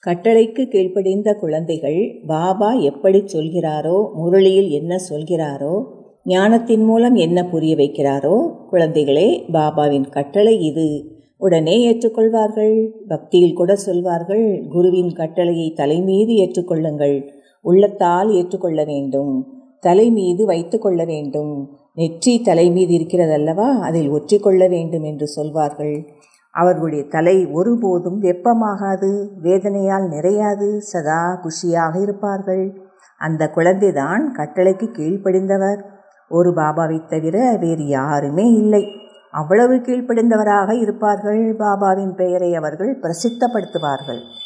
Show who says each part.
Speaker 1: கட்டளைக்கு கீழ்ப்படிந்த குழந்தைகள் பாபா எப்படி சொல்கிறாரோ முரளியில் என்ன சொல்கிறாரோ ஞானத்தின் மூலம் என்ன புரிய வைக்கிறாரோ குழந்தைகளே பாபாவின் கட்டளை இது உடனே ஏற்றுக்கொள்வார்கள் பக்தியில் கூட சொல்வார்கள் குருவின் கட்டளையை தலைமீது ஏற்றுக்கொள்ளுங்கள் உள்ளத்தால் ஏற்றுக்கொள்ள வேண்டும் தலை மீது வைத்து கொள்ள வேண்டும் நெற்றி தலை மீது இருக்கிறதல்லவா அதில் ஒற்றிக்கொள்ள வேண்டும் என்று சொல்வார்கள் அவர்களுடைய தலை ஒருபோதும் வெப்பமாகாது வேதனையால் நிறையாது சதா குஷியாக இருப்பார்கள் அந்த குழந்தைதான் கட்டளைக்கு கீழ்ப்படிந்தவர் ஒரு பாபாவை தவிர வேறு யாருமே இல்லை அவ்வளவு கீழ்ப்படிந்தவராக இருப்பார்கள் பாபாவின் பெயரை அவர்கள் பிரசித்தப்படுத்துவார்கள்